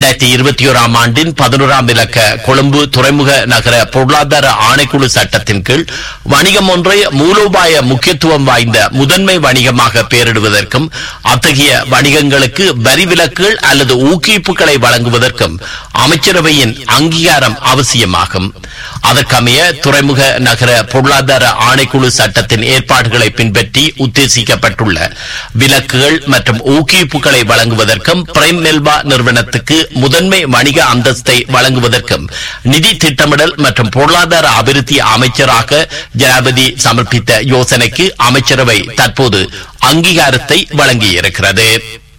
இரண்டாயிரத்தி இருபத்தி ஓராம் ஆண்டின் பதினோராம் இலக்க கொழும்பு துறைமுக நகர பொருளாதார ஆணைக்குழு சட்டத்தின் கீழ் வணிகம் ஒன்றை மூலோபாய முக்கியத்துவம் வாய்ந்த முதன்மை வணிகமாக பெயரிடுவதற்கும் அத்தகைய வணிகங்களுக்கு வரி விலக்குகள் அல்லது ஊக்குவிப்புகளை வழங்குவதற்கும் அமைச்சரவையின் அங்கீகாரம் அவசியமாகும் அதற்கமைய துறைமுக நகர பொருளாதார ஆணைக்குழு சட்டத்தின் ஏற்பாடுகளை பின்பற்றி உத்தேசிக்கப்பட்டுள்ள விலக்குகள் மற்றும் ஊக்குவிப்புகளை வழங்குவதற்கும் பிரைம் மெல்பா நிறுவனத்துக்கு முதன்மை வணிக அந்தஸ்தை வழங்குவதற்கும் நிதி திட்டமிடல் மற்றும் பொருளாதார அபிவிருத்தி அமைச்சராக ஜனாபதி சமர்ப்பித்த யோசனைக்கு அமைச்சரவை தற்போது அங்கீகாரத்தை வழங்கியிருக்கிறது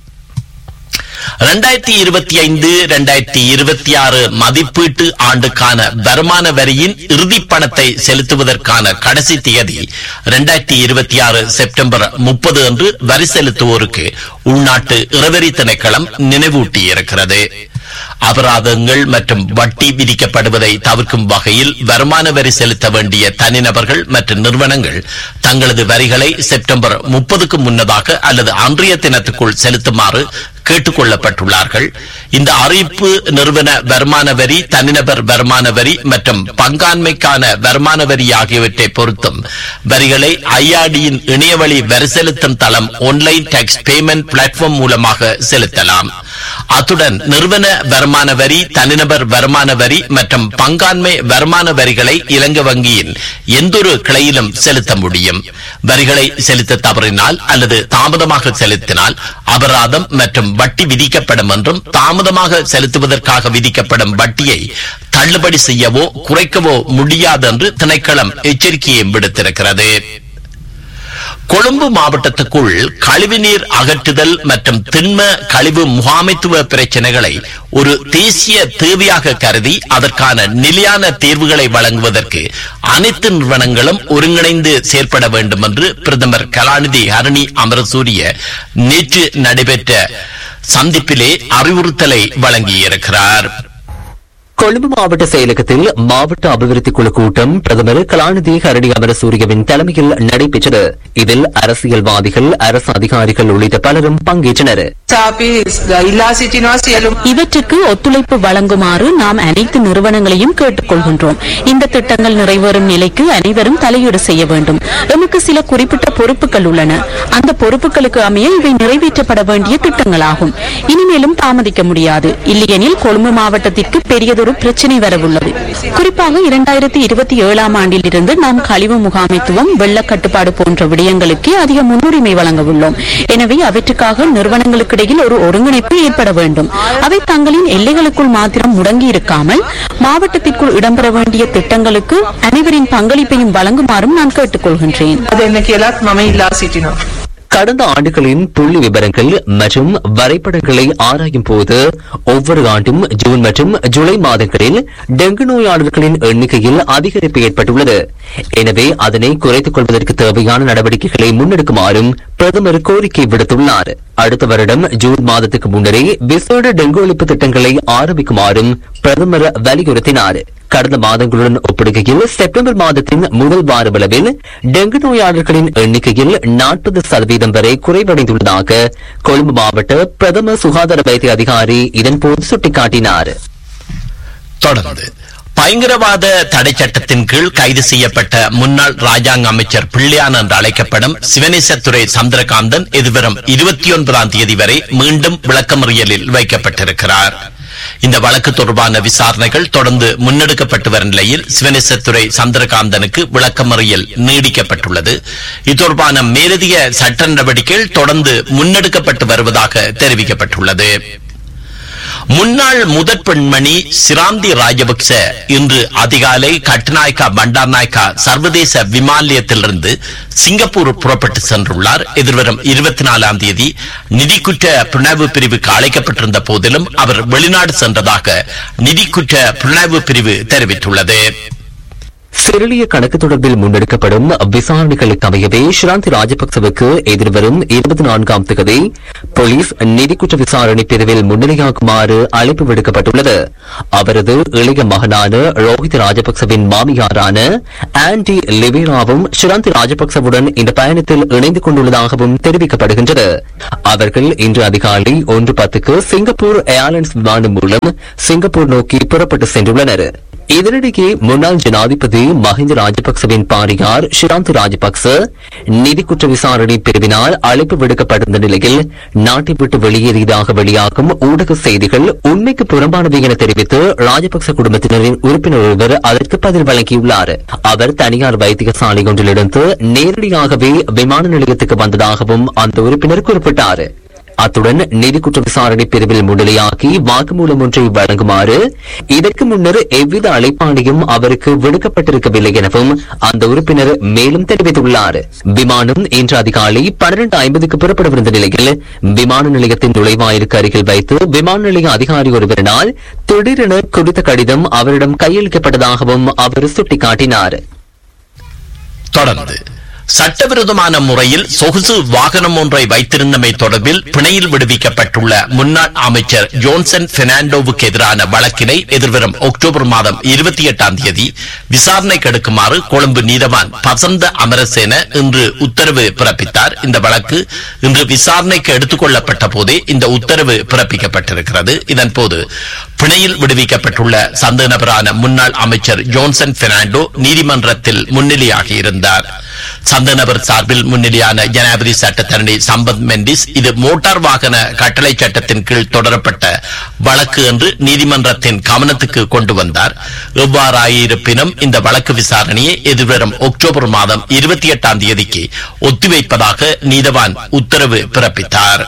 ரெண்டாயிரத்தி இருபத்தி ஐந்து ரெண்டாயிரத்தி இருபத்தி ஆறு மதிப்பீட்டு ஆண்டுக்கான வருமான வரியின் இறுதிப் பணத்தை செலுத்துவதற்கான கடைசி தேதி ரெண்டாயிரத்தி இருபத்தி ஆறு செப்டம்பர் முப்பது அன்று வரி செலுத்துவோருக்கு உள்நாட்டு இறவரி திணைக்களம் நினைவூட்டியிருக்கிறது அபராதங்கள் மற்றும் வட்டி விதிக்கப்படுவதை தவிர்க்கும் வகையில் வருமான வரி செலுத்த வேண்டிய தனிநபர்கள் மற்றும் நிறுவனங்கள் தங்களது வரிகளை செப்டம்பர் முப்பதுக்கு முன்னதாக அல்லது அன்றைய தினத்துக்குள் செலுத்துமாறு கேட்டுக் கொள்ளப்பட்டுள்ளார்கள் இந்த அறிவிப்பு நிறுவன வருமான வரி தனிநபர் வருமான வரி மற்றும் பங்காண்மைக்கான வருமான வரி ஆகியவற்றை பொருத்தும் வரிகளை ஐஆர்டியின் இணையவழி வரி செலுத்தும் தளம் ஆன்லைன் டாக்ஸ் பேமெண்ட் பிளாட்ஃபார்ம் மூலமாக செலுத்தலாம் அத்துடன் நிறுவன வருமான வரி தனிநபர் வருமான வரி மற்றும் பங்காண்மை வருமான வரிகளை இலங்கை வங்கியின் எந்தொரு கிளையிலும் செலுத்த முடியும் வரிகளை செலுத்த தவறினால் அல்லது தாமதமாக செலுத்தினால் அபராதம் மற்றும் வட்டி விதிக்கப்படும் என்றும் தாமதமாக செலுத்துவதற்காக விதிக்கப்படும் வட்டியை தள்ளுபடி செய்யவோ குறைக்கவோ முடியாது என்று திணைக்களம் எச்சரிக்கையை விடுத்திருக்கிறது கொழும்பு மாவட்டத்துக்குள் கழிவுநீர் அகற்றுதல் மற்றும் திண்ம கழிவு முகாமைத்துவ பிரச்சனைகளை ஒரு தேசிய தேவையாக கருதி அதற்கான நிலையான தீர்வுகளை வழங்குவதற்கு அனைத்து நிறுவனங்களும் ஒருங்கிணைந்து செயற்பட வேண்டும் என்று பிரதமர் கலாநிதி ஹரணி அமரசூரிய நேற்று நடைபெற்ற சந்திப்பிலே அறிவுறுத்தலை வழங்கியிருக்கிறார் கொழும்பு மாவட்ட செயலகத்தில் மாவட்ட அபிவிருத்தி குழு கூட்டம் பிரதமர் கலாநிதி ஹரணி அமரசூரியவின் தலைமையில் நடைபெற்றது இதில் அரசியல்வாதிகள் அரசு அதிகாரிகள் உள்ளிட்ட பலரும் பங்கேற்றனர் අපි ඉල්ලා සිටිනවා සියලුම இவற்றுக்கு ஒத்துழைப்பு வழங்குமாறு நாம் அனைத்து நிறுவனங்களையும் கேட்டுக்கொள்கின்றோம் இந்த திட்டங்கள் நிறைவேறும் நிலைக்கு அனைவரும் தலையீடு செய்ய வேண்டும் எமக்கு சில குறிப்பிட்ட பொறுப்புகள் உள்ளன அந்த பொறுப்புகளுக்கு அமைய இவை நிறைவேற்றப்பட வேண்டிய திட்டங்களாகும் இனிமேலும் தாமதிக்க முடியாது இல்லையெனில் கொழும்பு மாவட்டத்திற்கு பெரியதொரு பிரச்சினை வரவுள்ளது குறிப்பாக இரண்டாயிரத்தி இருபத்தி ஏழாம் ஆண்டில் இருந்து நாம் கழிவு முகாமைத்துவம் வெள்ள கட்டுப்பாடு போன்ற விடயங்களுக்கே அதிக முன்னுரிமை வழங்க உள்ளோம் எனவே அவற்றுக்காக நிறுவனங்களுக்கிடையில் ஒரு ஒருங்கிணைப்பு ஏற்பட வேண்டும் அவை தங்களின் எல்லைகளுக்குள் மாத்திரம் முடங்கி இருக்காமல் மாவட்டத்திற்குள் இடம்பெற வேண்டிய திட்டங்களுக்கு அனைவரின் பங்களிப்பையும் வழங்குமாறும் நான் கேட்டுக்கொள்கின்றேன் දෙන්න කියලත් මම ඉල්ලා සිටිනවා. கடந்த ஆண்டுகளின் புள்ளி விவரங்கள் மற்றும் வரைபடங்களை ஆராயும் போது ஒவ்வொரு ஆண்டும் ஜூன் மற்றும் ஜூலை மாதங்களில் டெங்கு நோயாளர்களின் எண்ணிக்கையில் அதிகரிப்பு ஏற்பட்டுள்ளது எனவே அதனை குறைத்துக் கொள்வதற்கு தேவையான நடவடிக்கைகளை முன்னெடுக்குமாறும் பிரதமர் கோரிக்கை விடுத்துள்ளார் அடுத்த வருடம் ஜூன் மாதத்துக்கு முன்னரே விசேட டெங்கு ஒழிப்பு திட்டங்களை ஆரம்பிக்குமாறும் பிரதமர் வலியுறுத்தினார் கடந்த மாதங்களுடன் ஒப்பிடுகையில் செப்டம்பர் மாதத்தின் முதல் வாரமளவில் டெங்கு நோயாளர்களின் எண்ணிக்கையில் நாற்பது சதவீதம் வரை குறைவடைந்துள்ளதாக கொழும்பு மாவட்ட பிரதம சுகாதார வைத்திய அதிகாரி இதன்போது சுட்டிக்காட்டினார் தொடர்ந்து பயங்கரவாத தடை சட்டத்தின் கீழ் கைது செய்யப்பட்ட முன்னாள் ராஜாங்க அமைச்சர் பிள்ளையான் என்று அழைக்கப்படும் சிவனேசத்துறை சந்திரகாந்தன் எதிர்வரும் இருபத்தி ஒன்பதாம் தேதி வரை மீண்டும் விளக்கமறியலில் வைக்கப்பட்டிருக்கிறார் இந்த வழக்கு தொடர்பான விசாரணைகள் தொடர்ந்து முன்னெடுக்கப்பட்டு வரும் நிலையில் சிவனேசத்துறை சந்திரகாந்தனுக்கு விளக்கமறியல் நீடிக்கப்பட்டுள்ளது இது தொடர்பான மேலதிக சட்ட நடவடிக்கைகள் தொடர்ந்து முன்னெடுக்கப்பட்டு வருவதாக தெரிவிக்கப்பட்டுள்ளது முன்னாள் முதற் பெண்மணி சிராந்தி ராஜபக்ச இன்று அதிகாலை கட்டுநாயக்கா பண்டார்நாயக்கா சர்வதேச விமான நிலையத்திலிருந்து சிங்கப்பூர் புறப்பட்டு சென்றுள்ளார் எதிர்வரும் இருபத்தி நாலாம் தேதி நிதிக்குற்ற புலனாய்வு பிரிவுக்கு அழைக்கப்பட்டிருந்த போதிலும் அவர் வெளிநாடு சென்றதாக நிதிக்குற்ற புலனாய்வு பிரிவு தெரிவித்துள்ளது சிறிலிய கணக்கு தொடர்பில் முன்னெடுக்கப்படும் விசாரணைகளுக்கு அமையவே ஷிராந்தி ராஜபக்சவுக்கு எதிர்வரும் இருபத்தி நான்காம் தேதி போலீஸ் நிதிக்குற்ற விசாரணை பிரிவில் முன்னிலையாகுமாறு அழைப்பு விடுக்கப்பட்டுள்ளது அவரது இளைய மகனான ரோஹித் ராஜபக்சவின் மாமியாரான ஆண்டி லிவேராவும் ஷிராந்தி ராஜபக்சவுடன் இந்த பயணத்தில் இணைந்து கொண்டுள்ளதாகவும் தெரிவிக்கப்படுகின்றது அவர்கள் இன்று அதிகாலை ஒன்று பத்துக்கு சிங்கப்பூர் ஏர்லைன்ஸ் விமானம் மூலம் சிங்கப்பூர் நோக்கி புறப்பட்டு சென்றுள்ளனர் இதனிடையே முன்னாள் ஜனாதிபதி மஹிந்த ராஜபக்சவின் பாரியார் ஷிராந்த் ராஜபக்ச நிதி குற்ற விசாரணை பிரிவினால் அழைப்பு விடுக்கப்பட்டிருந்த நிலையில் நாட்டை விட்டு வெளியேறியதாக வெளியாகும் ஊடக செய்திகள் உண்மைக்கு புறம்பானவை என தெரிவித்து ராஜபக்ச குடும்பத்தினரின் உறுப்பினர் ஒருவர் அதற்கு பதில் வழங்கியுள்ளார் அவர் தனியார் வைத்தியசாலை ஒன்றிலிருந்து நேரடியாகவே விமான நிலையத்துக்கு வந்ததாகவும் அந்த உறுப்பினர் குறிப்பிட்டார் அத்துடன் நிதி குற்ற விசாரணை பிரிவில் முன்னிலையாக்கி வாக்குமூலம் ஒன்றை வழங்குமாறு இதற்கு முன்னர் எவ்வித அழைப்பாணையும் அவருக்கு விடுக்கப்பட்டிருக்கவில்லை எனவும் அந்த உறுப்பினர் மேலும் தெரிவித்துள்ளார் விமானம் இன்று அதிகாலை பன்னிரண்டு ஐம்பதுக்கு புறப்படவிருந்த நிலையில் விமான நிலையத்தின் நுழைவாயிலுக்கு அருகில் வைத்து விமான நிலைய அதிகாரி ஒருவரினால் திடீரென குறித்த கடிதம் அவரிடம் கையளிக்கப்பட்டதாகவும் அவர் சுட்டிக்காட்டினார் தொடர்ந்து சட்டவிரோதமான முறையில் சொகுசு வாகனம் ஒன்றை வைத்திருந்தமை தொடர்பில் பிணையில் விடுவிக்கப்பட்டுள்ள முன்னாள் அமைச்சர் ஜோன்சன் பெர்னாண்டோவுக்கு எதிரான வழக்கினை எதிர்வரும் அக்டோபர் மாதம் இருபத்தி எட்டாம் தேதி விசாரணைக்கு எடுக்குமாறு கொழும்பு நீதவான் பசந்த அமரசேன இன்று உத்தரவு பிறப்பித்தார் இந்த வழக்கு இன்று விசாரணைக்கு எடுத்துக் கொள்ளப்பட்ட போதே இந்த உத்தரவு பிறப்பிக்கப்பட்டிருக்கிறது இதன்போது பிணையில் விடுவிக்கப்பட்டுள்ள சந்தேக நபரான முன்னாள் அமைச்சர் ஜோன்சன் பெர்னாண்டோ நீதிமன்றத்தில் முன்னிலையாகி இருந்தார் சந்த நபர் சார்பில் முன்னிலையான ஜனாதிபதி சட்டத்தரணி சம்பத் மெண்டிஸ் இது மோட்டார் வாகன கட்டளை சட்டத்தின் கீழ் தொடரப்பட்ட வழக்கு என்று நீதிமன்றத்தின் கவனத்துக்கு கொண்டு வந்தார் எவ்வாறாயிருப்பினும் இந்த வழக்கு விசாரணையை எதிர்வரும் அக்டோபர் மாதம் இருபத்தி எட்டாம் தேதிக்கு ஒத்திவைப்பதாக நீதவான் உத்தரவு பிறப்பித்தார்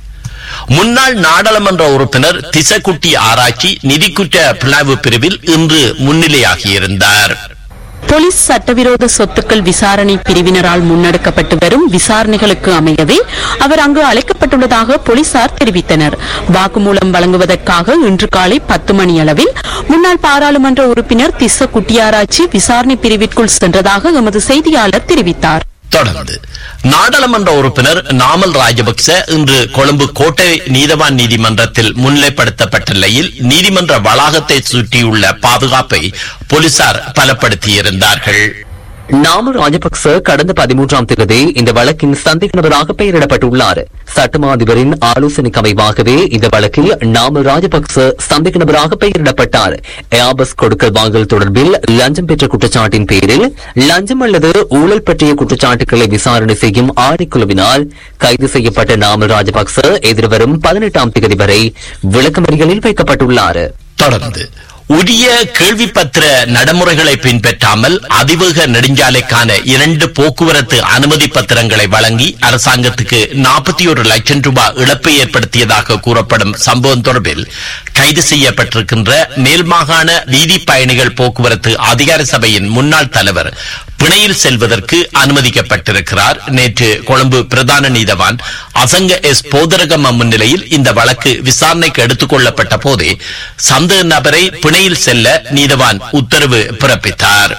முன்னாள் நாடாளுமன்ற உறுப்பினர் திசக்குட்டி ஆராய்ச்சி நிதிக்குற்ற பிளவு பிரிவில் இன்று முன்னிலையாகியிருந்தார் போலீஸ் சட்டவிரோத சொத்துக்கள் விசாரணை பிரிவினரால் முன்னெடுக்கப்பட்டு வரும் விசாரணைகளுக்கு அமையவே அவர் அங்கு அழைக்கப்பட்டுள்ளதாக போலீசார் தெரிவித்தனர் வாக்குமூலம் வழங்குவதற்காக இன்று காலை பத்து மணி அளவில் முன்னாள் பாராளுமன்ற உறுப்பினர் திஸ்ஸ குட்டியாராய்ச்சி விசாரணை பிரிவிற்குள் சென்றதாக எமது செய்தியாளர் தெரிவித்தார் தொடர்ந்து நாடாளுமன்ற உறுப்பினர் நாமல் ராஜபக்ச இன்று கொழும்பு கோட்டை நீதவான் நீதிமன்றத்தில் முன்னிலைப்படுத்தப்பட்ட நிலையில் நீதிமன்ற வளாகத்தை சுற்றியுள்ள பாதுகாப்பை போலீசார் பலப்படுத்தியிருந்தார்கள் நாமல் ராஜபக்ச கடந்த பதிமூன்றாம் தேதி இந்த வழக்கின் சந்தேக நபராக பெயரிடப்பட்டுள்ளார் சட்டமா அதிபரின் ஆலோசனைக்கு அமைவாகவே இந்த வழக்கில் நாமல் ராஜபக்ச சந்தேக நபராக பெயரிடப்பட்டார் ஏபஸ் கொடுக்கல் வாங்கல் தொடர்பில் லஞ்சம் பெற்ற குற்றச்சாட்டின் பேரில் லஞ்சம் அல்லது ஊழல் பற்றிய குற்றச்சாட்டுகளை விசாரணை செய்யும் ஆணைக்குழுவினால் கைது செய்யப்பட்ட நாமல் ராஜபக்ச எதிர்வரும் பதினெட்டாம் தேதி வரை விளக்கமறிகளில் வைக்கப்பட்டுள்ளார் தொடர்ந்து உரிய கேள்விப்பத்திர நடைமுறைகளை பின்பற்றாமல் அதிவேக நெடுஞ்சாலைக்கான இரண்டு போக்குவரத்து அனுமதி பத்திரங்களை வழங்கி அரசாங்கத்துக்கு நாற்பத்தி ஒரு லட்சம் ரூபாய் இழப்பை ஏற்படுத்தியதாக கூறப்படும் சம்பவம் தொடர்பில் கைது செய்யப்பட்டிருக்கின்ற மேல் மாகாண வீதி பயணிகள் போக்குவரத்து அதிகார சபையின் முன்னாள் தலைவர் பிணையில் செல்வதற்கு அனுமதிக்கப்பட்டிருக்கிறார் நேற்று கொழும்பு பிரதான நீதவான் அசங்க எஸ் போதரகம முன்னிலையில் இந்த வழக்கு விசாரணைக்கு எடுத்துக் கொள்ளப்பட்ட போதே சந்தேக நபரை பிணையில் செல்ல நீதவான் உத்தரவு பிறப்பித்தார்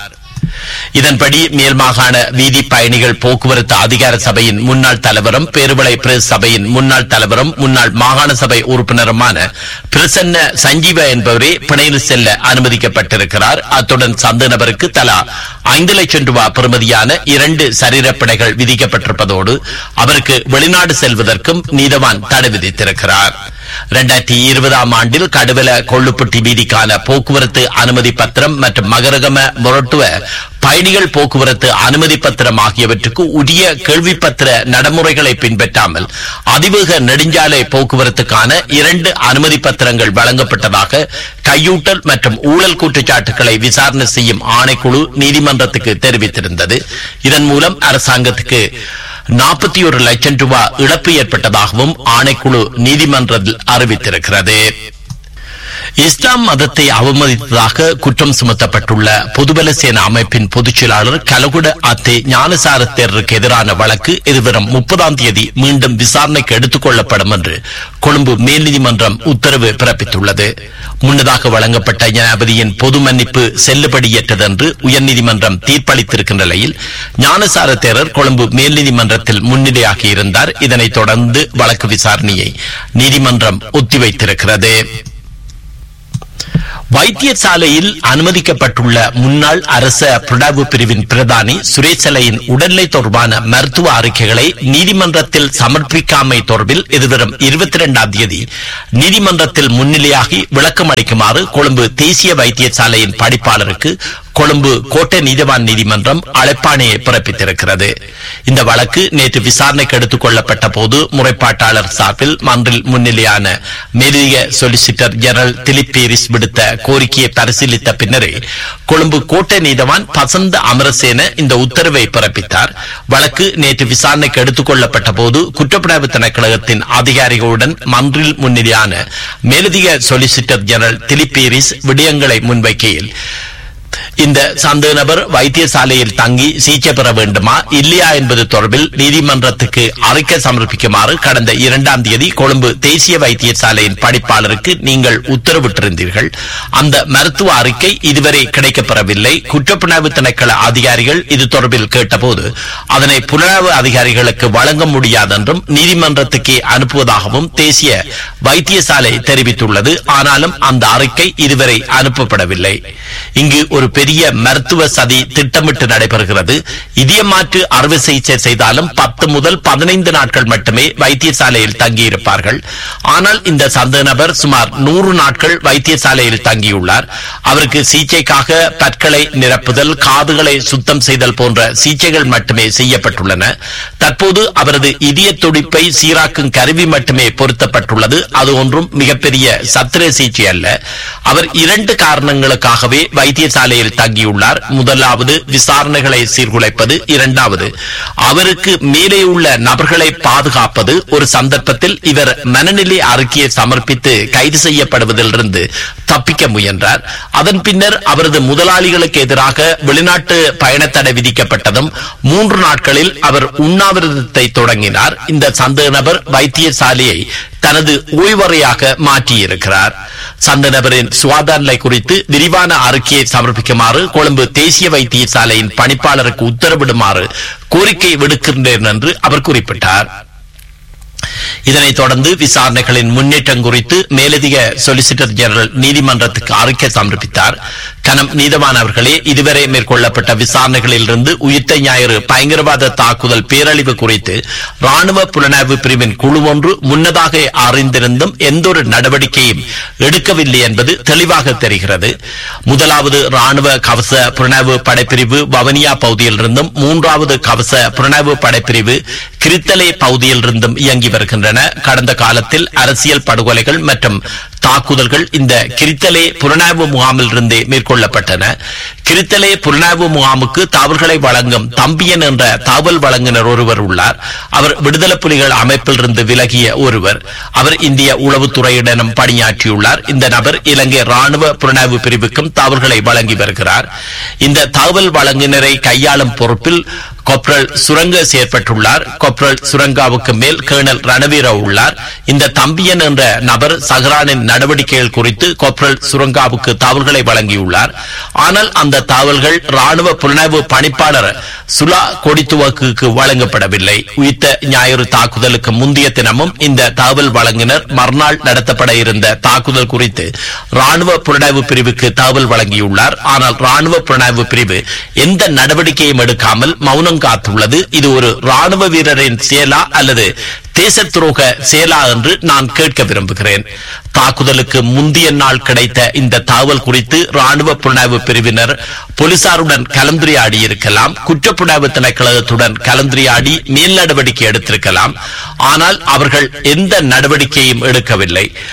இதன்படி மேல் மாகாண வீதி பயணிகள் போக்குவரத்து அதிகார சபையின் முன்னாள் தலைவரும் பேருவளை பிரஸ் சபையின் முன்னாள் தலைவரும் முன்னாள் மாகாண சபை உறுப்பினருமான பிரசன்ன சஞ்சீவ என்பவரே பிணையில் செல்ல அனுமதிக்கப்பட்டிருக்கிறார் அத்துடன் சந்த நபருக்கு தலா ஐந்து லட்சம் ரூபாய் பெறுமதியான இரண்டு சரீரப்பிணைகள் விதிக்கப்பட்டிருப்பதோடு அவருக்கு வெளிநாடு செல்வதற்கும் நீதவான் தடை விதித்திருக்கிறார் இரண்டாயிரத்தி இருபதாம் ஆண்டில் கடுவல கொள்ளுப்பட்டி வீதிக்கான போக்குவரத்து அனுமதி பத்திரம் மற்றும் மகரகம முரட்டுவ பயணிகள் போக்குவரத்து அனுமதி பத்திரம் ஆகியவற்றுக்கு உரிய கேள்விப்பத்திர நடைமுறைகளை பின்பற்றாமல் அதிவேக நெடுஞ்சாலை போக்குவரத்துக்கான இரண்டு அனுமதி பத்திரங்கள் வழங்கப்பட்டதாக கையூட்டல் மற்றும் ஊழல் குற்றச்சாட்டுகளை விசாரணை செய்யும் ஆணைக்குழு நீதிமன்றத்துக்கு தெரிவித்திருந்தது இதன் மூலம் அரசாங்கத்துக்கு நாற்பத்தி ஒரு லட்சம் ரூபாய் இழப்பு ஏற்பட்டதாகவும் ஆணைக்குழு நீதிமன்றத்தில் அறிவித்திருக்கிறது இஸ்லாம் மதத்தை அவமதித்ததாக குற்றம் சுமத்தப்பட்டுள்ள பொதுபல சேனா அமைப்பின் பொதுச் செயலாளர் கலகுட அத்தே ஞானசார தேரருக்கு எதிரான வழக்கு எதிர்வரும் முப்பதாம் தேதி மீண்டும் விசாரணைக்கு எடுத்துக் கொள்ளப்படும் என்று கொழும்பு மேல் நீதிமன்றம் உத்தரவு பிறப்பித்துள்ளது முன்னதாக வழங்கப்பட்ட ஜனாபதியின் பொது மன்னிப்பு செல்லுபடியற்றது என்று உயர்நீதிமன்றம் தீர்ப்பளித்திருக்கின்ற நிலையில் ஞானசார தேரர் கொழும்பு மேல் நீதிமன்றத்தில் முன்னிலையாகி இருந்தார் இதனைத் தொடர்ந்து வழக்கு விசாரணையை நீதிமன்றம் ஒத்திவைத்திருக்கிறது வைத்தியசாலையில் அனுமதிக்கப்பட்டுள்ள முன்னாள் அரச புலனாய்வு பிரிவின் பிரதானி சுரேசலையின் உடல்நிலை தொடர்பான மருத்துவ அறிக்கைகளை நீதிமன்றத்தில் சமர்ப்பிக்காமை தொடர்பில் எதிர்வரும் இருபத்தி இரண்டாம் தேதி நீதிமன்றத்தில் முன்னிலையாகி விளக்கம் அளிக்குமாறு கொழும்பு தேசிய வைத்தியசாலையின் படிப்பாளருக்கு கொழும்பு கோட்டை நீதிவான் நீதிமன்றம் அழைப்பாணையை பிறப்பித்திருக்கிறது இந்த வழக்கு நேற்று விசாரணைக்கு எடுத்துக் கொள்ளப்பட்ட போது முறைப்பாட்டாளர் சார்பில் மன்றில் முன்னிலையான மேலதிக சொலிசிட்டர் ஜெனரல் திலிப் பேரிஸ் விடுத்த கோரிக்கையை பரிசீலித்த பின்னரே கொழும்பு கோட்டை நீதவான் பசந்த அமரசேன இந்த உத்தரவை பிறப்பித்தார் வழக்கு நேற்று விசாரணைக்கு எடுத்துக் கொள்ளப்பட்ட போது குற்றப்புலனாய்வு திணைக்களகத்தின் அதிகாரிகளுடன் மன்றில் முன்னிலையான மேலதிக சொலிசிட்டர் ஜெனரல் திலிப் பேரிஸ் விடயங்களை முன்வைக்கையில் இந்த சந்தேக நபர் வைத்தியசாலையில் தங்கி சிகிச்சை பெற வேண்டுமா இல்லையா என்பது தொடர்பில் நீதிமன்றத்துக்கு அறிக்கை சமர்ப்பிக்குமாறு கடந்த இரண்டாம் தேதி கொழும்பு தேசிய வைத்தியசாலையின் படிப்பாளருக்கு நீங்கள் உத்தரவிட்டிருந்தீர்கள் அந்த மருத்துவ அறிக்கை இதுவரை கிடைக்கப்பெறவில்லை குற்றப்புலனாய்வு திணைக்கள அதிகாரிகள் இது தொடர்பில் கேட்டபோது அதனை புலனாய்வு அதிகாரிகளுக்கு வழங்க முடியாதென்றும் நீதிமன்றத்துக்கே அனுப்புவதாகவும் தேசிய வைத்தியசாலை தெரிவித்துள்ளது ஆனாலும் அந்த அறிக்கை இதுவரை அனுப்பப்படவில்லை இங்கு ஒரு பெரிய மருத்துவ சதி திட்டமிட்டு நடைபெறுகிறது இதய மாற்று அறுவை சிகிச்சை செய்தாலும் பத்து முதல் பதினைந்து நாட்கள் மட்டுமே வைத்தியசாலையில் தங்கியிருப்பார்கள் ஆனால் இந்த சந்தேக நபர் சுமார் நூறு நாட்கள் வைத்தியசாலையில் தங்கியுள்ளார் அவருக்கு சிகிச்சைக்காக பற்களை நிரப்புதல் காதுகளை சுத்தம் செய்தல் போன்ற சிகிச்சைகள் மட்டுமே செய்யப்பட்டுள்ளன தற்போது அவரது இதய துடிப்பை சீராக்கும் கருவி மட்டுமே பொருத்தப்பட்டுள்ளது அது ஒன்றும் மிகப்பெரிய சத்திர சிகிச்சை அல்ல அவர் இரண்டு காரணங்களுக்காகவே வைத்தியசாலையில் தங்கியுள்ளார் முதலாவது விசாரணைகளை சீர்குலைப்பது இரண்டாவது அவருக்கு மேலே உள்ள நபர்களை பாதுகாப்பது ஒரு சந்தர்ப்பத்தில் இவர் மனநிலை அறிக்கையை சமர்ப்பித்து கைது செய்யப்படுவதிலிருந்து தப்பிக்க முயன்றார் அதன் பின்னர் அவரது முதலாளிகளுக்கு எதிராக வெளிநாட்டு பயணத்தடை விதிக்கப்பட்டதும் மூன்று நாட்களில் அவர் உண்ணாவிரதத்தை தொடங்கினார் இந்த சந்தேக நபர் வைத்தியசாலையை தனது ஓய்வறையாக மாற்றியிருக்கிறார் சந்த நபரின் சுகாதார நிலை குறித்து விரிவான அறிக்கையை சமர்ப்பிக்குமாறு கொழும்பு தேசிய வைத்தியசாலையின் பணிப்பாளருக்கு உத்தரவிடுமாறு கோரிக்கை விடுக்கின்றேன் என்று அவர் குறிப்பிட்டார் இதனைத் தொடர்ந்து விசாரணைகளின் முன்னேற்றம் குறித்து மேலதிக சொலிசிட்டர் ஜெனரல் நீதிமன்றத்துக்கு அறிக்கை சமர்ப்பித்தார் கனம் நீதவான் அவர்களே இதுவரை மேற்கொள்ளப்பட்ட விசாரணைகளிலிருந்து உயிர்த்த ஞாயிறு பயங்கரவாத தாக்குதல் பேரழிவு குறித்து ராணுவ புலனாய்வு பிரிவின் குழு ஒன்று முன்னதாக அறிந்திருந்தும் எந்தொரு நடவடிக்கையும் எடுக்கவில்லை என்பது தெளிவாக தெரிகிறது முதலாவது ராணுவ கவச புலனாய்வு படைப்பிரிவு வவனியா பகுதியிலிருந்தும் மூன்றாவது கவச புலனாய்வு படைப்பிரிவு கிரித்தலே பகுதியிலிருந்தும் இயங்கி வருகின்றன கடந்த காலத்தில் அரசியல் படுகொலைகள் மற்றும் தாக்குதல்கள் இந்த கிரித்தலே புலனாய்வு முகாமில் இருந்தே மேற்கொள்ளப்பட்டன கிரித்தலே புலனாய்வு முகாமுக்கு தவறுகளை வழங்கும் தம்பியன் என்ற தகவல் வழங்குனர் ஒருவர் உள்ளார் அவர் விடுதலை புலிகள் அமைப்பில் இருந்து விலகிய ஒருவர் அவர் இந்திய உளவுத்துறையிடனும் பணியாற்றியுள்ளார் இந்த நபர் இலங்கை ராணுவ புலனாய்வு பிரிவுக்கும் தகவல்களை வழங்கி வருகிறார் இந்த தகவல் வழங்குனரை கையாளும் பொறுப்பில் கொப்ரல் சுரங்க செயற்பட்டுள்ளார் கொப்ரல் சுரங்காவுக்கு மேல் கேர்னல் ரணவீர உள்ளார் இந்த தம்பியன் என்ற நபர் சஹ்ரானின் நடவடிக்கைகள் குறித்து கொப்ரல் சுரங்காவுக்கு தகவல்களை வழங்கியுள்ளார் ஆனால் அந்த தகவல்கள் ராணுவ புலனாய்வு பணிப்பாளர் சுலா கொடித்துவக்கு வழங்கப்படவில்லை உயிர்த்த ஞாயிறு தாக்குதலுக்கு முந்தைய தினமும் இந்த தகவல் வழங்கினர் மறுநாள் நடத்தப்பட இருந்த தாக்குதல் குறித்து ராணுவ புலனாய்வு பிரிவுக்கு தகவல் வழங்கியுள்ளார் ஆனால் ராணுவ புலனாய்வு பிரிவு எந்த நடவடிக்கையும் எடுக்காமல் மௌனம் காத்துள்ளது இது ஒரு ராணுவ வீரரின் செயலா அல்லது தேச துரோக செயலா என்று நான் கேட்க விரும்புகிறேன் தாக்குதலுக்கு முந்தைய நாள் கிடைத்த இந்த தகவல் குறித்து ராணுவ புலனாய்வு பிரிவினர் போலீசாருடன் கலந்துரையாடி இருக்கலாம் குற்றப்புலனாய்வு திணைக்களத்துடன் கலந்துரையாடி மேல் நடவடிக்கை எடுத்திருக்கலாம் ஆனால் அவர்கள் எந்த நடவடிக்கையும் எடுக்கவில்லை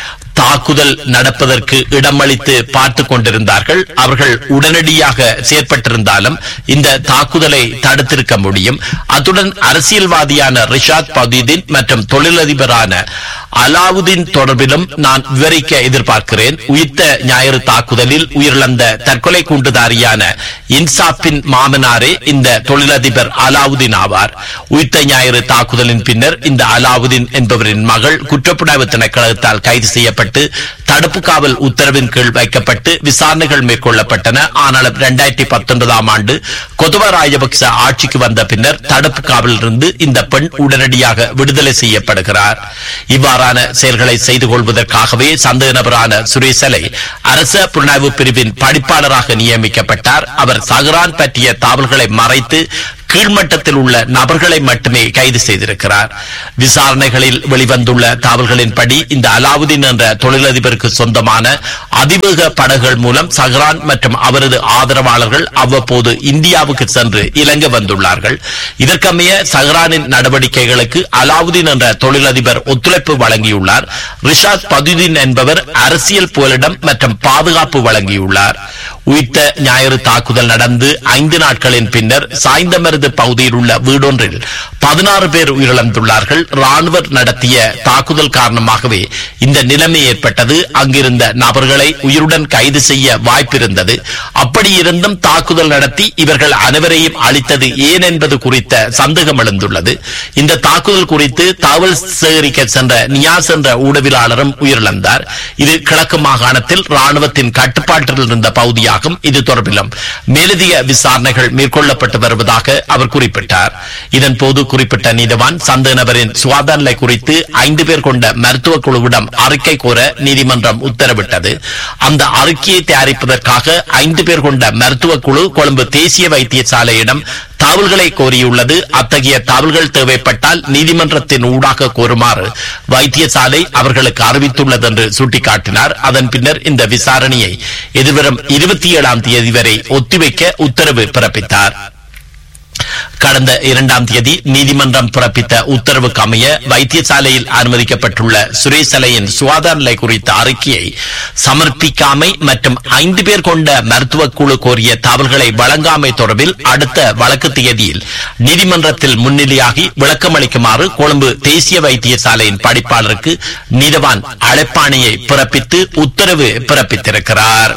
தாக்குதல் நடப்பதற்கு இடமளித்து பார்த்து கொண்டிருந்தார்கள் அவர்கள் உடனடியாக செயற்பட்டிருந்தாலும் இந்த தாக்குதலை தடுத்திருக்க முடியும் அத்துடன் அரசியல்வாதியான ரிஷாத் பதீதின் மற்றும் தொழிலதிபரான அலாவுதீன் தொடர்பிலும் நான் விவரிக்க எதிர்பார்க்கிறேன் உயிர்த்த ஞாயிறு தாக்குதலில் உயிரிழந்த தற்கொலை குண்டுதாரியான இன்சாப்பின் மாமனாரே இந்த தொழிலதிபர் அலாவுதீன் ஆவார் உயிர்த்த ஞாயிறு தாக்குதலின் பின்னர் இந்த அலாவுதீன் என்பவரின் மகள் குற்றப்புலனாய்வு திணைக்களத்தால் கைது செய்யப்பட்டு தடுப்பு காவல் உத்தரவின் கீழ் வைக்கப்பட்டு விசாரணைகள் மேற்கொள்ளப்பட்டன ஆனாலும் இரண்டாயிரத்தி பத்தொன்பதாம் ஆண்டு கொதுவ ராஜபக்ச ஆட்சிக்கு வந்த பின்னர் தடுப்பு காவலில் இருந்து இந்த பெண் உடனடியாக விடுதலை செய்யப்படுகிறார் இவ்வாறான செயல்களை செய்து கொள்வதற்காகவே சந்தேக நபரான சுரேசலை அரச புலனாய்வு பிரிவின் படிப்பாளராக நியமிக்கப்பட்டார் அவர் சஹ்ரான் பற்றிய தாவல்களை மறைத்து கீழ்மட்டத்தில் உள்ள நபர்களை மட்டுமே கைது செய்திருக்கிறார் விசாரணைகளில் வெளிவந்துள்ள தகவல்களின்படி இந்த அலாவுதீன் என்ற தொழிலதிபருக்கு சொந்தமான அதிவேக படகுகள் மூலம் சஹ்ரான் மற்றும் அவரது ஆதரவாளர்கள் அவ்வப்போது இந்தியாவுக்கு சென்று இலங்கை வந்துள்ளார்கள் இதற்கமைய சஹ்ரானின் நடவடிக்கைகளுக்கு அலாவுதீன் என்ற தொழிலதிபர் ஒத்துழைப்பு வழங்கியுள்ளார் ரிஷாத் பதுதீன் என்பவர் அரசியல் புகலிடம் மற்றும் பாதுகாப்பு வழங்கியுள்ளார் உயிர்த்த ஞாயிறு தாக்குதல் நடந்து ஐந்து நாட்களின் பின்னர் சாய்ந்தமருது பகுதியில் உள்ள வீடொன்றில் பதினாறு பேர் உயிரிழந்துள்ளார்கள் ராணுவர் நடத்திய தாக்குதல் காரணமாகவே இந்த நிலைமை ஏற்பட்டது அங்கிருந்த நபர்களை உயிருடன் கைது செய்ய வாய்ப்பிருந்தது அப்படியிருந்தும் தாக்குதல் நடத்தி இவர்கள் அனைவரையும் அளித்தது ஏன் என்பது குறித்த சந்தேகம் எழுந்துள்ளது இந்த தாக்குதல் குறித்து தகவல் சேகரிக்க சென்ற நியாஸ் என்ற ஊடகவியலாளரும் உயிரிழந்தார் இது கிழக்கு மாகாணத்தில் ராணுவத்தின் கட்டுப்பாட்டில் இருந்த பகுதியாகும் இது தொடர்பிலும் மேலதிக விசாரணைகள் மேற்கொள்ளப்பட்டு வருவதாக அவர் குறிப்பிட்டார் இதன் போது குறிப்பிட்ட நீதவான் சந்தேக நபரின் சுகாதார நிலை குறித்து ஐந்து பேர் கொண்ட மருத்துவ குழுவிடம் அறிக்கை கோர நீதிமன்றம் உத்தரவிட்டது அந்த அறிக்கையை தயாரிப்பதற்காக ஐந்து பேர் கொண்ட மருத்துவ குழு கொழும்பு தேசிய வைத்தியசாலையிடம் தகவல்களை கோரியுள்ளது அத்தகைய தகவல்கள் தேவைப்பட்டால் நீதிமன்றத்தின் ஊடாக கோருமாறு வைத்தியசாலை அவர்களுக்கு அறிவித்துள்ளது என்று சுட்டிக்காட்டினார் அதன் பின்னர் இந்த விசாரணையை எதிர்வரும் இருபத்தி ஏழாம் தேதி வரை ஒத்திவைக்க உத்தரவு பிறப்பித்தார் கடந்த இரண்டாம் தேதி நீதிமன்றம் பிறப்பித்த உத்தரவுக்கு அமைய வைத்தியசாலையில் அனுமதிக்கப்பட்டுள்ள சுரேசலையின் சுகாதார நிலை குறித்த அறிக்கையை சமர்ப்பிக்காமை மற்றும் ஐந்து பேர் கொண்ட மருத்துவ குழு கோரிய தகவல்களை வழங்காமை தொடர்பில் அடுத்த வழக்கு தேதியில் நீதிமன்றத்தில் முன்னிலையாகி விளக்கமளிக்குமாறு கொழும்பு தேசிய வைத்தியசாலையின் படிப்பாளருக்கு நீதவான் அழைப்பாணையை பிறப்பித்து உத்தரவு பிறப்பித்திருக்கிறார்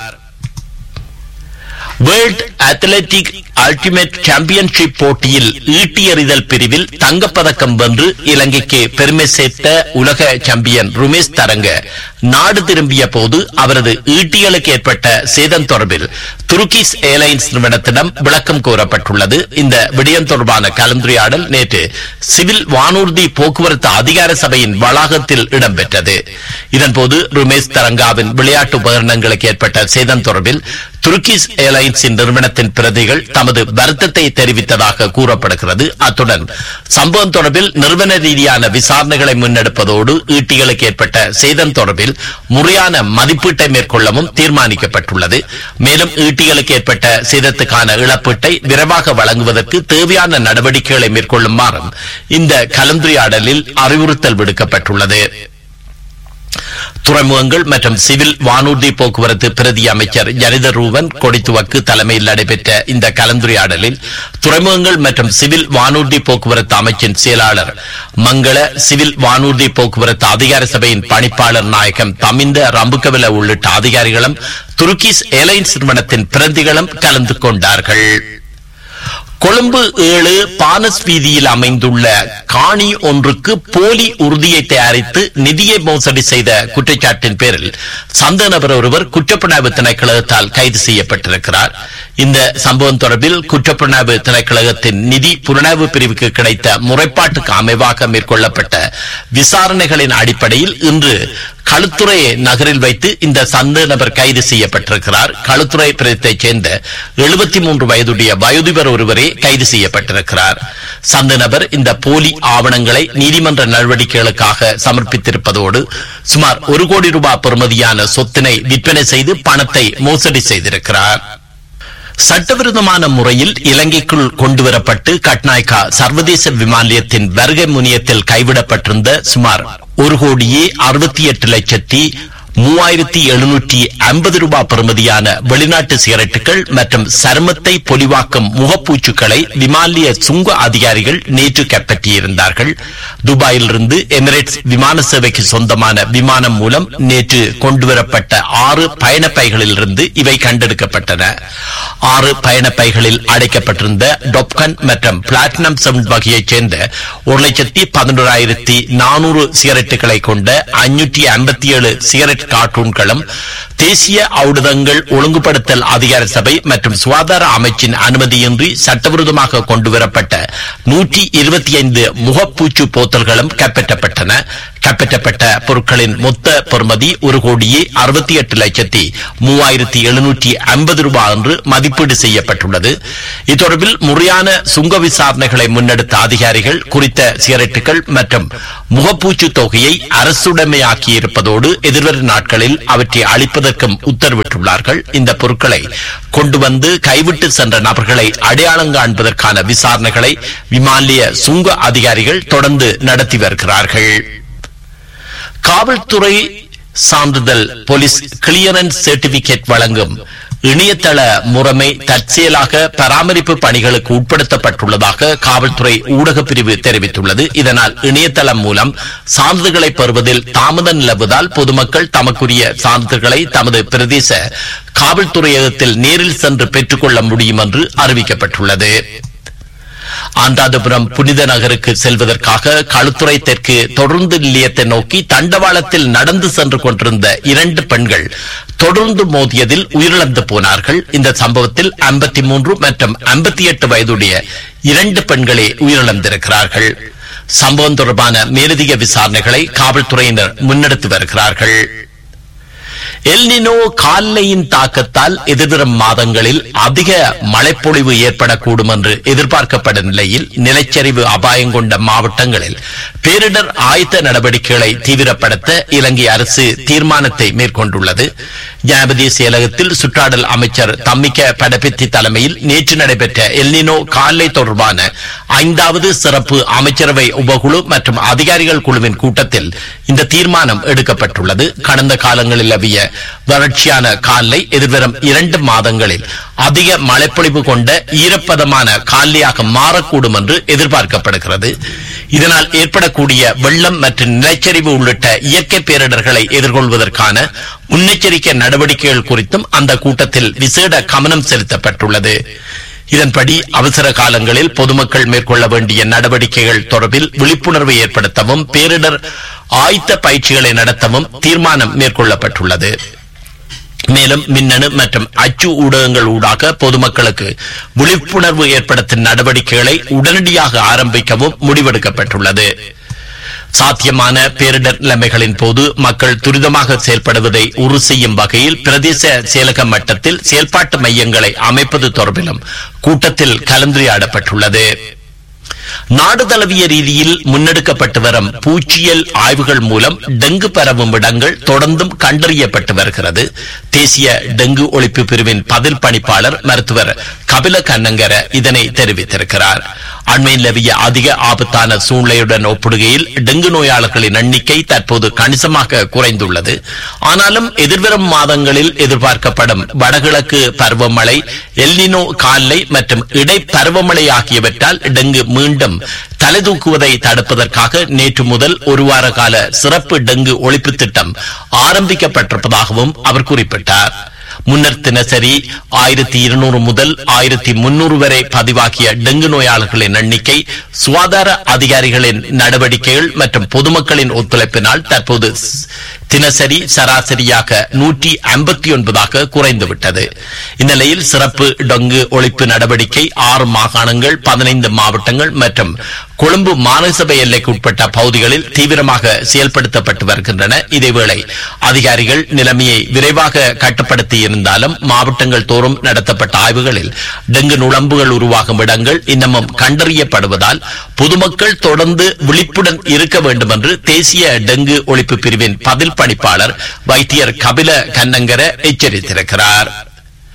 வேர்ல்ட் அத்லெட்டிக் அல்டிமேட் சாம்பியன்ஷிப் போட்டியில் ஈட்டி எறிதல் பிரிவில் தங்கப்பதக்கம் வென்று இலங்கைக்கு பெருமை சேர்த்த உலக சாம்பியன் ருமேஷ் தரங்க நாடு திரும்பிய போது அவரது ஈட்டிகளுக்கு ஏற்பட்ட சேதம் தொடர்பில் துருக்கிஸ் ஏர்லைன்ஸ் நிறுவனத்திடம் விளக்கம் கோரப்பட்டுள்ளது இந்த விடயம் தொடர்பான கலந்துரையாடல் நேற்று சிவில் வானூர்தி போக்குவரத்து அதிகார சபையின் வளாகத்தில் இடம்பெற்றது இதன்போது ருமேஷ் தரங்காவின் விளையாட்டு உபகரணங்களுக்கு ஏற்பட்ட சேதம் தொடர்பில் துருக்கிஸ் ஏர்லைன்ஸின் நிறுவனத்தின் பிரதிகள் தமது வருத்தத்தை தெரிவித்ததாக கூறப்படுகிறது அத்துடன் சம்பவம் தொடர்பில் நிறுவன ரீதியான விசாரணைகளை முன்னெடுப்பதோடு ஈட்டிகளுக்கு ஏற்பட்ட சேதம் தொடர்பில் முறையான மதிப்பீட்டை மேற்கொள்ளவும் தீர்மானிக்கப்பட்டுள்ளது மேலும் ஈட்டிகளுக்கு ஏற்பட்ட சேதத்துக்கான இழப்பீட்டை விரைவாக வழங்குவதற்கு தேவையான நடவடிக்கைகளை மேற்கொள்ளுமாறும் இந்த கலந்துரையாடலில் அறிவுறுத்தல் விடுக்கப்பட்டுள்ளது துறைமுகங்கள் மற்றும் சிவில் வானூர்தி போக்குவரத்து பிரதி அமைச்சர் ஜனித ரூவன் கொடித்துவக்கு தலைமையில் நடைபெற்ற இந்த கலந்துரையாடலில் துறைமுகங்கள் மற்றும் சிவில் வானூர்தி போக்குவரத்து அமைச்சின் செயலாளர் மங்கள சிவில் வானூர்தி போக்குவரத்து அதிகார சபையின் பணிப்பாளர் நாயகம் தமிந்த ரம்புகவில உள்ளிட்ட அதிகாரிகளும் துருக்கிஸ் ஏர்லைன்ஸ் நிறுவனத்தின் பிரதிகளும் கலந்து கொண்டார்கள் கொழும்பு ஏழு பானஸ் வீதியில் அமைந்துள்ள காணி ஒன்றுக்கு போலி உறுதியை தயாரித்து நிதியை மோசடி செய்த குற்றச்சாட்டின் பேரில் சந்த நபர் ஒருவர் குற்றப்புலனாய்வு திணைக்களகத்தால் கைது செய்யப்பட்டிருக்கிறார் இந்த சம்பவம் தொடர்பில் குற்றப்புலனாய்வு திணைக்களகத்தின் நிதி புலனாய்வு பிரிவுக்கு கிடைத்த முறைப்பாட்டுக்கு அமைவாக மேற்கொள்ளப்பட்ட விசாரணைகளின் அடிப்படையில் இன்று களுத்துறை நகரில் வைத்து இந்த சந்த நபர் கைது செய்யப்பட்டிருக்கிறார் களுத்துறை பிரதேசத்தைச் சேர்ந்த எழுபத்தி மூன்று வயதுடைய வயோதிபர் ஒருவரே கைது செய்யப்பட்டிருக்கிறார் சந்த நபர் இந்த போலி ஆவணங்களை நீதிமன்ற நடவடிக்கைகளுக்காக சமர்ப்பித்திருப்பதோடு சுமார் ஒரு கோடி ரூபாய் பெறுமதியான சொத்தினை விற்பனை செய்து பணத்தை மோசடி செய்திருக்கிறார் சட்டவிரோதமான முறையில் இலங்கைக்குள் கொண்டுவரப்பட்டு கட்நாய்கா சர்வதேச விமான நிலையத்தின் வருகை முனையத்தில் கைவிடப்பட்டிருந்த சுமார் ஒரு கோடியே அறுபத்தி எட்டு லட்சத்தி மூவாயிரத்தி எழுநூற்றி ஐம்பது ரூபாய் பெறுமதியான வெளிநாட்டு சிகரெட்டுகள் மற்றும் சருமத்தை பொலிவாக்கும் முகப்பூச்சுக்களை விமானிய சுங்க அதிகாரிகள் நேற்று கைப்பற்றியிருந்தார்கள் துபாயிலிருந்து எமிரேட்ஸ் விமான சேவைக்கு சொந்தமான விமானம் மூலம் நேற்று கொண்டுவரப்பட்ட ஆறு பயணப்பைகளிலிருந்து இவை கண்டெடுக்கப்பட்டன ஆறு பயணப்பைகளில் அடைக்கப்பட்டிருந்த டொப்கன் மற்றும் பிளாட்டினம் செவன் வகையைச் சேர்ந்த ஒரு லட்சத்தி பதினோராயிரத்தி நானூறு சிகரெட்டுகளை கொண்ட ஐநூற்றி ஐம்பத்தி ஏழு சிகரெட் கார்ட்டூன்களும் தேசிய ஔடதங்கள் ஒழுங்குபடுத்தல் அதிகார சபை மற்றும் சுகாதார அமைச்சின் அனுமதியின்றி சட்டவிரோதமாக கொண்டுவரப்பட்ட நூற்றி இருபத்தி ஐந்து முகப்பூச்சு போத்தல்களும் கைப்பற்றப்பட்டன கைப்பற்றப்பட்ட பொருட்களின் மொத்த பெறுமதி ஒரு கோடியே அறுபத்தி எட்டு லட்சத்தி மூவாயிரத்தி எழுநூற்றி ஐம்பது ரூபாய் என்று மதிப்பீடு செய்யப்பட்டுள்ளது இத்தொடர்பில் முறையான சுங்க விசாரணைகளை முன்னெடுத்த அதிகாரிகள் குறித்த சிகரெட்டுகள் மற்றும் முகப்பூச்சு தொகையை அரசுடைமையாக்கியிருப்பதோடு எதிர்வரும் நாட்களில் அவற்றை அளிப்பதற்கும் உத்தரவிட்டுள்ளார்கள் இந்த பொருட்களை கொண்டு வந்து கைவிட்டு சென்ற நபர்களை அடையாளம் காண்பதற்கான விசாரணைகளை விமானிய சுங்க அதிகாரிகள் தொடர்ந்து நடத்தி வருகிறார்கள் காவல்துறை சான்றிதழ் போலீஸ் கிளியரன்ஸ் சர்டிபிகேட் வழங்கும் இணையதள முறைமை தற்செயலாக பராமரிப்பு பணிகளுக்கு உட்படுத்தப்பட்டுள்ளதாக காவல்துறை ஊடகப் பிரிவு தெரிவித்துள்ளது இதனால் இணையதளம் மூலம் சான்றிதழ்களை பெறுவதில் தாமதம் நிலவுவதால் பொதுமக்கள் தமக்குரிய சான்றிதழ்களை தமது பிரதேச காவல்துறையகத்தில் நேரில் சென்று பெற்றுக்கொள்ள முடியும் என்று அறிவிக்கப்பட்டுள்ளது ஆண்டாதபுரம் புனித நகருக்கு செல்வதற்காக களுத்துறை தெற்கு தொடர்ந்து நிலையத்தை நோக்கி தண்டவாளத்தில் நடந்து சென்று கொண்டிருந்த இரண்டு பெண்கள் தொடர்ந்து மோதியதில் உயிரிழந்து போனார்கள் இந்த சம்பவத்தில் ஐம்பத்தி மூன்று மற்றும் ஐம்பத்தி எட்டு வயதுடைய இரண்டு பெண்களே உயிரிழந்திருக்கிறார்கள் சம்பவம் தொடர்பான மேலதிக விசாரணைகளை காவல்துறையினர் முன்னெடுத்து வருகிறார்கள் எல்னினோ கால்நிலையின் தாக்கத்தால் எதிர்வரும் மாதங்களில் அதிக மழைப்பொழிவு ஏற்படக்கூடும் என்று எதிர்பார்க்கப்படும் நிலையில் நிலச்சரிவு அபாயம் கொண்ட மாவட்டங்களில் பேரிடர் ஆயத்த நடவடிக்கைகளை தீவிரப்படுத்த இலங்கை அரசு தீர்மானத்தை மேற்கொண்டுள்ளது ஜனாபதி செயலகத்தில் சுற்றாடல் அமைச்சர் தம்மிக்க படப்பித்தி தலைமையில் நேற்று நடைபெற்ற எல்னினோ கால்நிலை தொடர்பான ஐந்தாவது சிறப்பு அமைச்சரவை உபகுழு மற்றும் அதிகாரிகள் குழுவின் கூட்டத்தில் இந்த தீர்மானம் எடுக்கப்பட்டுள்ளது கடந்த காலங்களில் அவிய வறட்சியான காலை எதிர்வரும் இரண்டு மாதங்களில் அதிக மழைப்பொழிவு கொண்ட ஈரப்பதமான காலையாக மாறக்கூடும் என்று எதிர்பார்க்கப்படுகிறது இதனால் ஏற்படக்கூடிய வெள்ளம் மற்றும் நிலச்சரிவு உள்ளிட்ட இயற்கை பேரிடர்களை எதிர்கொள்வதற்கான முன்னெச்சரிக்கை நடவடிக்கைகள் குறித்தும் அந்த கூட்டத்தில் விசேட கவனம் செலுத்தப்பட்டுள்ளது இதன்படி அவசர காலங்களில் பொதுமக்கள் மேற்கொள்ள வேண்டிய நடவடிக்கைகள் தொடர்பில் விழிப்புணர்வை ஏற்படுத்தவும் பேரிடர் ஆயத்த பயிற்சிகளை நடத்தவும் தீர்மானம் மேற்கொள்ளப்பட்டுள்ளது மேலும் மின்னணு மற்றும் அச்சு ஊடகங்கள் ஊடாக பொதுமக்களுக்கு விழிப்புணர்வு ஏற்படுத்தும் நடவடிக்கைகளை உடனடியாக ஆரம்பிக்கவும் முடிவெடுக்கப்பட்டுள்ளது சாத்தியமான பேரிடர் நிலைமைகளின் போது மக்கள் துரிதமாக செயல்படுவதை உறுதி செய்யும் வகையில் பிரதேச செயலக மட்டத்தில் செயல்பாட்டு மையங்களை அமைப்பது தொடர்பிலும் கூட்டத்தில் கலந்துரையாடப்பட்டுள்ளது நாடு தழுவிய ரீதியில் முன்னெடுக்கப்பட்டு வரும் பூச்சியல் ஆய்வுகள் மூலம் டெங்கு பரவும் இடங்கள் தொடர்ந்தும் கண்டறியப்பட்டு வருகிறது தேசிய டெங்கு ஒழிப்பு பிரிவின் பதில் பணிப்பாளர் மருத்துவர் கபில கண்ணங்கர இதனை தெரிவித்திருக்கிறார் அண்மையில் நிலவிய அதிக ஆபத்தான சூழ்நிலையுடன் ஒப்பிடுகையில் டெங்கு நோயாளர்களின் எண்ணிக்கை தற்போது கணிசமாக குறைந்துள்ளது ஆனாலும் எதிர்வரும் மாதங்களில் எதிர்பார்க்கப்படும் வடகிழக்கு பருவமழை எல்னினோ காலை மற்றும் இடை பருவமழை ஆகியவற்றால் டெங்கு மீண்டும் தலைதூக்குவதை தடுப்பதற்காக நேற்று முதல் ஒரு வார கால சிறப்பு டெங்கு ஒழிப்பு திட்டம் ஆரம்பிக்கப்பட்டிருப்பதாகவும் அவர் குறிப்பிட்டார் முன்னர் தினசரி ஆயிரத்தி இருநூறு முதல் ஆயிரத்தி முன்னூறு வரை பதிவாகிய டெங்கு நோயாளர்களின் எண்ணிக்கை சுகாதார அதிகாரிகளின் நடவடிக்கைகள் மற்றும் பொதுமக்களின் ஒத்துழைப்பினால் தற்போது தினசரி சராசரியாக நூற்றி ஐம்பத்தி ஒன்பதாக குறைந்துவிட்டது இந்நிலையில் சிறப்பு டொங்கு ஒழிப்பு நடவடிக்கை ஆறு மாகாணங்கள் பதினைந்து மாவட்டங்கள் மற்றும் கொழும்பு மாநகசபை எல்லைக்கு உட்பட்ட பகுதிகளில் தீவிரமாக செயல்படுத்தப்பட்டு வருகின்றன இதேவேளை அதிகாரிகள் நிலைமையை விரைவாக கட்டுப்படுத்தி இருந்தாலும் மாவட்டங்கள் தோறும் நடத்தப்பட்ட ஆய்வுகளில் டெங்கு நுழம்புகள் உருவாகும் இடங்கள் இன்னமும் கண்டறியப்படுவதால் பொதுமக்கள் தொடர்ந்து விழிப்புடன் இருக்க வேண்டும் என்று தேசிய டெங்கு ஒழிப்பு பிரிவின் பதில் பணிப்பாளர் வைத்தியர் கபில கண்ணங்கர எச்சரித்திருக்கிறார்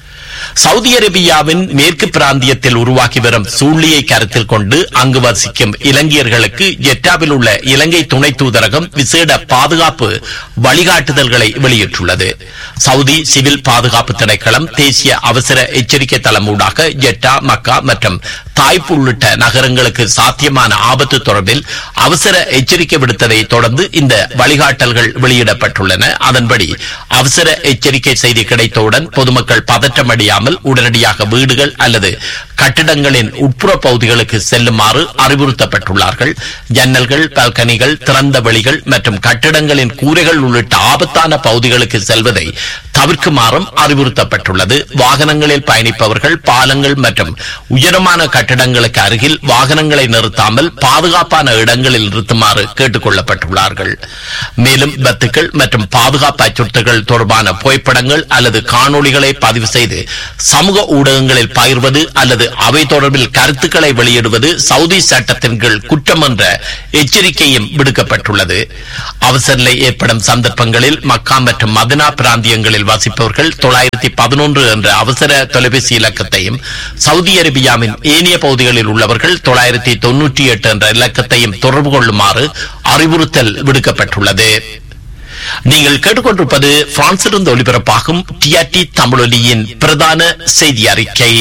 சவுதி அரேபியாவின் மேற்கு பிராந்தியத்தில் உருவாகி வரும் சூழ்நிலையை கருத்தில் கொண்டு அங்கு வசிக்கும் இலங்கையர்களுக்கு ஜெட்டாவில் உள்ள இலங்கை துணை தூதரகம் விசேட பாதுகாப்பு வழிகாட்டுதல்களை வெளியிட்டுள்ளது சவுதி சிவில் பாதுகாப்பு திணைக்களம் தேசிய அவசர எச்சரிக்கை தளம் ஊடாக ஜெட்டா மக்கா மற்றும் தாய்ப்பு உள்ளிட்ட நகரங்களுக்கு சாத்தியமான ஆபத்து தொடர்பில் அவசர எச்சரிக்கை விடுத்ததை தொடர்ந்து இந்த வழிகாட்டல்கள் வெளியிடப்பட்டுள்ளன அதன்படி அவசர எச்சரிக்கை செய்தி கிடைத்தவுடன் பொதுமக்கள் பதற்றமடையாமல் உடனடியாக வீடுகள் அல்லது கட்டிடங்களின் உட்புற பகுதிகளுக்கு செல்லுமாறு அறிவுறுத்தப்பட்டுள்ளார்கள் ஜன்னல்கள் பால்கனிகள் திறந்த வெளிகள் மற்றும் கட்டிடங்களின் கூரைகள் உள்ளிட்ட ஆபத்தான பகுதிகளுக்கு செல்வதை தவிர்க்குமாறும் அறிவுறுத்தப்பட்டுள்ளது வாகனங்களில் பயணிப்பவர்கள் பாலங்கள் மற்றும் உயரமான கட்டிடங்களுக்கு அருகில் வாகனங்களை நிறுத்தாமல் பாதுகாப்பான இடங்களில் நிறுத்துமாறு கேட்டுக் கொள்ளப்பட்டுள்ளார்கள் மேலும் விபத்துக்கள் மற்றும் பாதுகாப்பு அச்சுறுத்தல்கள் தொடர்பான புகைப்படங்கள் அல்லது காணொளிகளை பதிவு செய்து சமூக ஊடகங்களில் பகிர்வது அல்லது அவை தொடர்பில் கருத்துக்களை வெளியிடுவது சவுதி சட்டத்தின் கீழ் குற்றம் என்ற எச்சரிக்கையும் விடுக்கப்பட்டுள்ளது அவசர நிலை ஏற்படும் சந்தர்ப்பங்களில் மக்கா மற்றும் மதினா பிராந்தியங்களில் வசிப்பவர்கள் தொள்ளாயிரத்தி பதினொன்று என்ற அவசர தொலைபேசி இலக்கத்தையும் சவுதி அரேபியாவின் ஏனைய பகுதிகளில் உள்ளவர்கள் தொள்ளாயிரத்தி தொன்னூற்றி எட்டு என்ற இலக்கத்தையும் தொடர்பு கொள்ளுமாறு அறிவுறுத்தல் விடுக்கப்பட்டுள்ளது நீங்கள் கேட்டுக்கொண்டிருப்பது பிரான்சிலிருந்து ஒலிபரப்பாகும் டிஆர்டி தமிழொலியின் பிரதான செய்தி அறிக்கை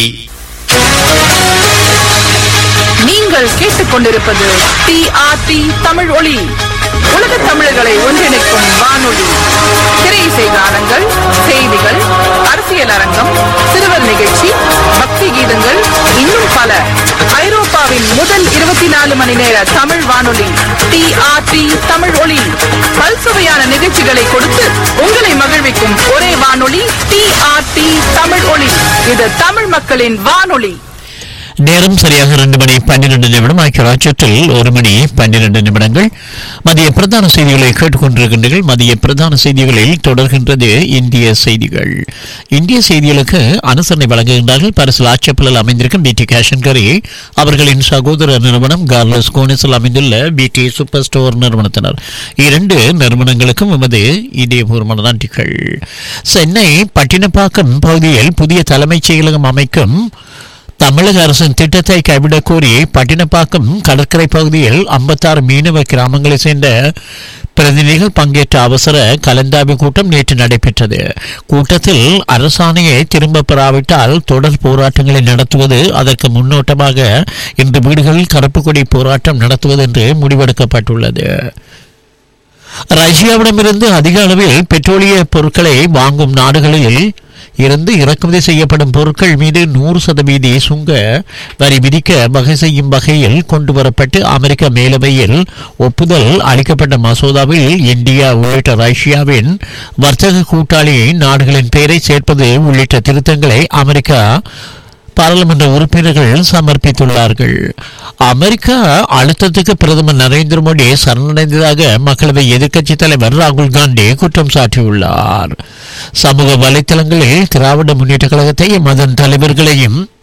நீங்கள் கேட்டுக்கொண்டிருப்பது டிஆர்டி தமிழ் ஒளி உலக தமிழர்களை ஒன்றிணைக்கும் வானொலி திரை இசை கானங்கள் செய்திகள் அரசியல் அரங்கம் சிறுவர் நிகழ்ச்சி பக்தி கீதங்கள் இன்னும் பல ஐரோப்பாவின் முதல் இருபத்தி நாலு மணி நேர தமிழ் வானொலி டிஆர்டி தமிழ் ஒளி பல்சுவையான நிகழ்ச்சிகளை கொடுத்து உங்களை மகிழ்விக்கும் ஒரே வானொலி டிஆர்டி தமிழ் ஒளி இது தமிழ் மக்களின் வானொலி நேரம் சரியாக ரெண்டு மணி பன்னிரண்டு நிமிடம் ஆகிய ராஜ்யத்தில் ஒரு மணி பன்னிரண்டு நிமிடங்கள் மதிய பிரதான செய்திகளை கேட்டுக்கொண்டிருக்கின்றீர்கள் மதிய பிரதான செய்திகளில் தொடர்கின்றது இந்திய செய்திகள் இந்திய செய்திகளுக்கு அனுசரணை வழங்குகின்றார்கள் பரிசல் ஆட்சப்பலில் அமைந்திருக்கும் பிடி கேஷன் கரி அவர்களின் சகோதர நிறுவனம் கார்லஸ் கோனிஸில் அமைந்துள்ள பிடி சூப்பர் ஸ்டோர் நிறுவனத்தினர் இரண்டு நிறுவனங்களுக்கும் எமது இதயபூர்வமான நன்றிகள் சென்னை பட்டினப்பாக்கம் பகுதியில் புதிய தலைமைச் செயலகம் அமைக்கும் தமிழக அரசின் திட்டத்தை கைவிடக் கோரி பட்டினப்பாக்கம் கடற்கரை பகுதியில் ஐம்பத்தாறு மீனவ கிராமங்களைச் சேர்ந்த பிரதிநிதிகள் பங்கேற்ற அவசர கலந்தாய்வு கூட்டம் நேற்று நடைபெற்றது கூட்டத்தில் அரசாணையை திரும்ப பெறாவிட்டால் தொடர் போராட்டங்களை நடத்துவது அதற்கு முன்னோட்டமாக இன்று வீடுகளில் கருப்பு கொடி போராட்டம் நடத்துவது என்று முடிவெடுக்கப்பட்டுள்ளது ரஷ்யாவிடமிருந்து அதிக அளவில் பெட்ரோலிய பொருட்களை வாங்கும் நாடுகளில் இருந்து இறக்குமதி செய்யப்படும் பொருட்கள் மீது நூறு சதவீத சுங்க வரி விதிக்க வகை செய்யும் வகையில் கொண்டு வரப்பட்டு அமெரிக்க மேலவையில் ஒப்புதல் அளிக்கப்பட்ட மசோதாவில் இந்தியா உள்ளிட்ட ரஷ்யாவின் வர்த்தக கூட்டாளி நாடுகளின் பெயரை சேர்ப்பது உள்ளிட்ட திருத்தங்களை அமெரிக்கா பாராளுமன்ற உறுப்பினர்கள் சமர்ப்பித்துள்ளார்கள் அமெரிக்கா அழுத்தத்துக்கு பிரதமர் நரேந்திர மோடி சரணடைந்ததாக மக்களவை எதிர்க்கட்சி தலைவர் ராகுல் காந்தி குற்றம் சாட்டியுள்ளார் சமூக வலைத்தளங்களில் திராவிட முன்னேற்ற கழகத்தையும் அதன் தலைவர்களையும்